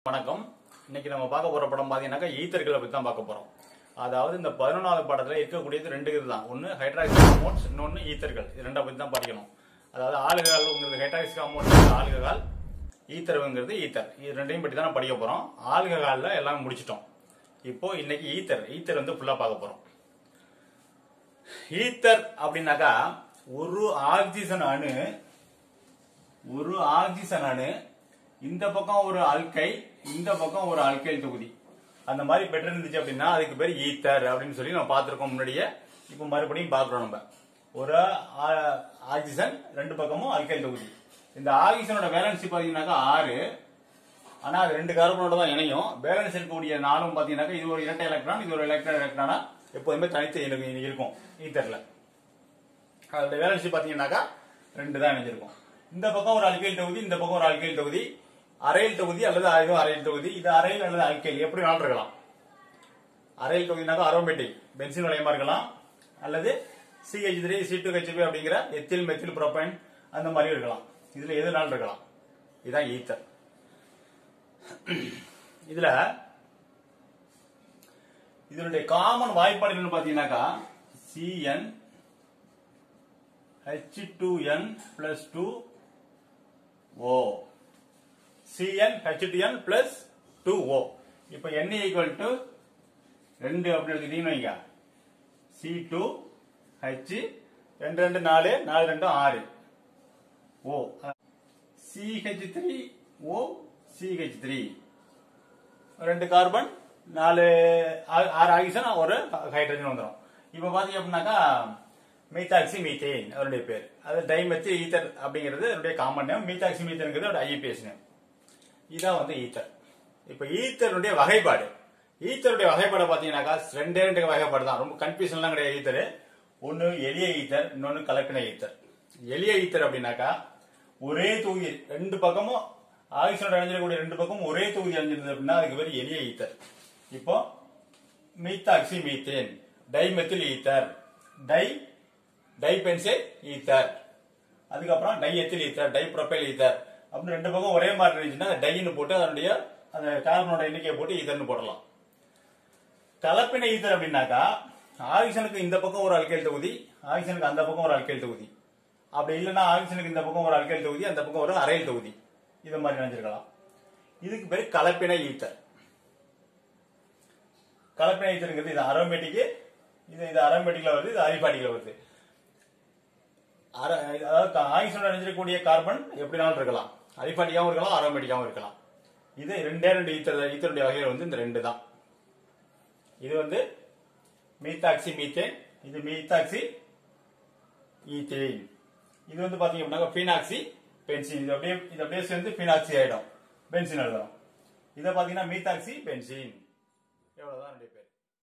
வணக்கம் இன்னைக்கு நம்ம பார்க்க போற படம் பாத்தீங்கன்னாக்கா ஈத்தர்களை பத்தி தான் பார்க்க போறோம் அதாவது இந்த பதினொன்றாவது படத்துல இருக்கக்கூடியது ரெண்டு இது தான் ஒன்னு ஹைட்ராக்ஸ் காம்பவுண்ட்ஸ் இன்னொன்னு ஈத்தர்கள் இது ரெண்டா பத்தி தான் படிக்கணும் அதாவது ஆல்கஹால்ங்கிறது ஹைட்ராக்ஸ் காம்பவுண்ட் ஆல்கஹால் ஈத்தர்ங்கிறது ஈத்தர் இது ரெண்டையும் பற்றி தான் படிக்க போறோம் ஆல்கஹால்ல எல்லாம் முடிச்சிட்டோம் இப்போ இன்னைக்கு ஈத்தர் ஈத்தர் வந்து ஃபுல்லா பார்க்க போறோம் ஈத்தர் அப்படின்னாக்கா ஒரு ஆக்சிஜன் அணு ஒரு ஆக்சிஜன் அணு இந்த பக்கம் ஒரு அல்கை இந்த பக்கம் ஒரு அல்கைல் தொகுதி அந்த மாதிரி பெற்றிருந்துச்சு அப்படின்னா அதுக்கு பேர் ஈத்தர் அப்படின்னு சொல்லி நம்ம பார்த்திருக்கோம் முன்னாடியே இப்போ மறுபடியும் பார்க்கிறோம் நம்ம ஒரு ஆ- ஆக்சிஜன் ரெண்டு பக்கமும் அல்கைல் தொகுதி இந்த ஆக்சிஜனோட வேலன்சி பாத்தீங்கன்னாக்கா ஆறு ஆனா அது ரெண்டு கார்பனோட தான் இணையும் பேலன்ஸ் இருக்கக்கூடிய நாலும் பாத்தீங்கன்னாக்கா இது ஒரு இரட்டை எலக்ட்ரான் இது ஒரு எலக்ட்ரான் எலக்ட்ரானா எப்போதுமே தனித்து இருக்கு- இருக்கும் ஈத்தர்ல அதோட வேலன்சி பாத்தீங்கன்னாக்கா ரெண்டு தான் இணைஞ்சிருக்கும் இந்த பக்கம் ஒரு அல்கைல் தொகுதி இந்த பக்கம் ஒரு அல்கைல் தொகுதி அரைல் தொகுதி அல்லது இதுவும் அரைல் தொகுதி இது அரைல் அல்லது அல்கைல் எப்படி வேணாலும் இருக்கலாம் அரைல் தொகுதினாக்கா அரோமேட்டிக் பென்சின் வளையமா இருக்கலாம் அல்லது CH three C two HP அப்படிங்கிற எத்தில் மெத்தில் ப்ரோபைன் அந்த மாதிரி இருக்கலாம் இதுல எதுனாலும் இருக்கலாம் இதுதான் ஈத்தர் இதுல இதனுடைய காமன் வாய்ப்பாடுகள் பாத்தீங்கன்னாக்கா C N H two N plus two O C N H two N plus two O இப்போ என் ஈக்குவல் டு ரெண்டு அப்படி எடுத்துக்கிட்டீங்கன்னு வைங்க சி டூ ஹெச் ரெண்டு ரெண்டு நாலு நாலு ரெண்டும் ஆறு O CH three O CH three ரெண்டு கார்பன் நாலு ஆ- ஆறு ஆக்சிஜன் ஒரு ஹைட்ரஜன் வந்துடும் இப்போ பாத்தீங்க அப்படின்னாக்கா மீத்தாக்சி மீத்தேன் அதனுடைய பேர் அது டைமெத்தி ஈத்தர் அப்படிங்கிறது அதனுடைய காமன் நேம் மீத்தாக்சி மீத்தேன்ங்கிறது அதோட ஐபிஎஸ் நேம் இதான் வந்து ஈத்தர் இப்போ ஈத்தருடைய வகைப்பாடு ஈத்தருடைய வகைப்பாடு பாத்தீங்கன்னாக்கா ரெண்டே ரெண்டு வகைப்பாடு தான் ரொம்ப கன்ஃபியூஷன்லாம் கிடையாது ஈத்தர் ஒன்னு எளிய ஈத்தர் இன்னொன்னு கலப்பின ஈத்தர் எளிய ஈத்தர் அப்படின்னாக்கா ஒரே தொகுதி ரெண்டு பக்கமும் ஆக்சிஜனோட அணிஞ்சிருக்கக்கூடிய ரெண்டு பக்கமும் ஒரே தொகுதி அணிஞ்சிருந்தது அப்படின்னா அதுக்கு பேர் எளிய ஈத்தர் இப்போ methoxy methane dimethyl ether di dibenzyl ether அதுக்கப்புறம் diethyl ether dipropyl ether அப்படின்னு ரெண்டு பக்கம் ஒரே மாதிரி இருந்துச்சுன்னா அந்த டைன்னு போட்டு அதனுடைய அந்த கார்பனோட எண்ணிக்கையை போட்டு ஈத்தர்னு போடலாம் கலப்பின ஈத்தர் அப்படின்னாக்கா ஆக்சிஜனுக்கு இந்த பக்கம் ஒரு அல்கைல் தொகுதி ஆக்சிஜனுக்கு அந்த பக்கம் ஒரு அல்கைல் தொகுதி அப்படி இல்லைன்னா ஆக்சிஜனுக்கு இந்த பக்கம் ஒரு அல்கைல் தொகுதி அந்த பக்கம் ஒரு அரைல் தொகுதி இது மாதிரி நினைச்சிருக்கலாம் இதுக்கு பேர் கலப்பின ஈத்தர் கலப்பின ஈத்தருங்கிறது இது அரோமேட்டிக் இது இது அரோமேட்டிக்ல வருது இது அரிபாட்டிக்ல வருது அர- அதாவது ஆக்சிஜன் அணிஞ்சிருக்கக்கூடிய கார்பன் எப்படினாலும் இருக்கலாம் அரிபாட்டிக்காவும் இருக்கலாம் அரோமேட்டிக்காவும் இருக்கலாம் இது ரெண்டே ரெண்டு ஈத்தர் ஈத்தருடைய வகைகள் வந்து இந்த ரெண்டு தான் இது வந்து மீத்தாக்சி மீத்தேன் இது மீத்தாக்சி ஈத்தேன் இது வந்து பாத்தீங்க அப்படின்னா பீனாக்சி பென்சின் இது அப்படியே இது அப்படியே சேர்ந்து பீனாக்சி ஆயிடும் பென்சின் எழுதணும் இதை பாத்தீங்கன்னா மீத்தாக்சி பென்சின் எவ்வளவுதான் ரெண்டு பேர்